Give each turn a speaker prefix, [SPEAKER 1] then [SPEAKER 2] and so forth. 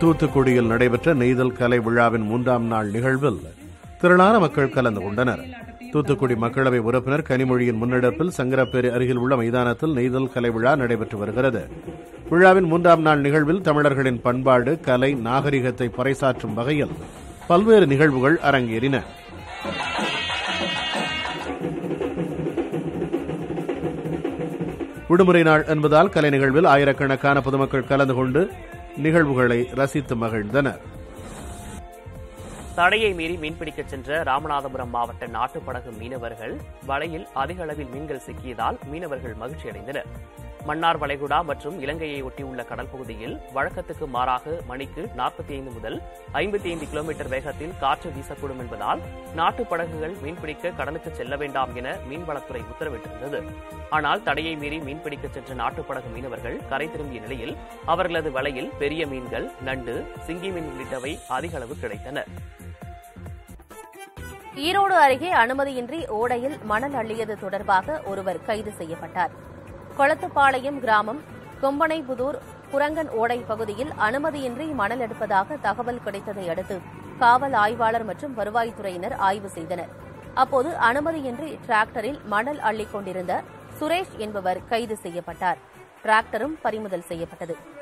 [SPEAKER 1] தூத்துக்குடியில் நடைபெற்ற நெய்தல் கலை விழாவின் மூன்றாம் நாள் நிகழ்வில் திரளான மக்கள் கலந்து கொண்டனர் தூத்துக்குடி மக்களவை உறுப்பினர் கனிமொழியின் முன்னெடுப்பில் சங்கரப்பேரி அருகில் உள்ள மைதானத்தில் நெய்தல் கலை விழா நடைபெற்று வருகிறது விழாவின் மூன்றாம் நாள் நிகழ்வில் தமிழர்களின் பண்பாடு கலை நாகரிகத்தை பறைசாற்றும் வகையில் பல்வேறு நிகழ்வுகள் அரங்கேறின விடுமுறை நாள் என்பதால் கலை நிகழ்வில் ஆயிரக்கணக்கான பொதுமக்கள் கலந்து கொண்டு நிகழ்வுகளை ரசித்து மகிழ்ந்தனர்
[SPEAKER 2] தடையை மீறி மீன்பிடிக்கச் சென்ற ராமநாதபுரம் மாவட்ட நாட்டுப்படகு மீனவர்கள் வலையில் அதிக அளவில் மீன்கள் சிக்கியதால் மீனவர்கள் மகிழ்ச்சியடைந்தனர் மன்னார் வளைகுடா மற்றும் இலங்கையை ஒட்டியுள்ள கடல் பகுதியில் வழக்கத்துக்கு மாறாக மணிக்கு நாற்பத்தி ஐந்து முதல் ஐம்பத்தி ஐந்து கிலோமீட்டர் வேகத்தில் காற்று வீசக்கூடும் என்பதால் நாட்டு படகுகள் மீன்பிடிக்க கடலுக்கு செல்ல வேண்டாம் என மீன்வளத்துறை உத்தரவிட்டிருந்தது ஆனால் தடையை மீறி மீன்பிடிக்கச் சென்ற நாட்டுப் படகு மீனவர்கள் கரை திரும்பிய நிலையில் அவர்களது வலையில் பெரிய மீன்கள் நண்டு சிங்கி மீன் உள்ளிட்டவை அதிக அளவு கிடைத்தன
[SPEAKER 3] ஈரோடு அருகே அனுமதியின்றி ஓடையில் மணல் அள்ளியது தொடர்பாக ஒருவர் கைது செய்யப்பட்டார் கொளத்துப்பாளையம் கிராமம் கொம்பனைபுதூர் குரங்கன் ஓடை பகுதியில் அனுமதியின்றி மணல் எடுப்பதாக தகவல் கிடைத்ததை அடுத்து காவல் ஆய்வாளர் மற்றும் வருவாய்த்துறையினர் ஆய்வு செய்தனர் அப்போது அனுமதியின்றி டிராக்டரில் மணல் அள்ளிக் கொண்டிருந்த சுரேஷ் என்பவர் கைது செய்யப்பட்டார் டிராக்டரும் பறிமுதல் செய்யப்பட்டது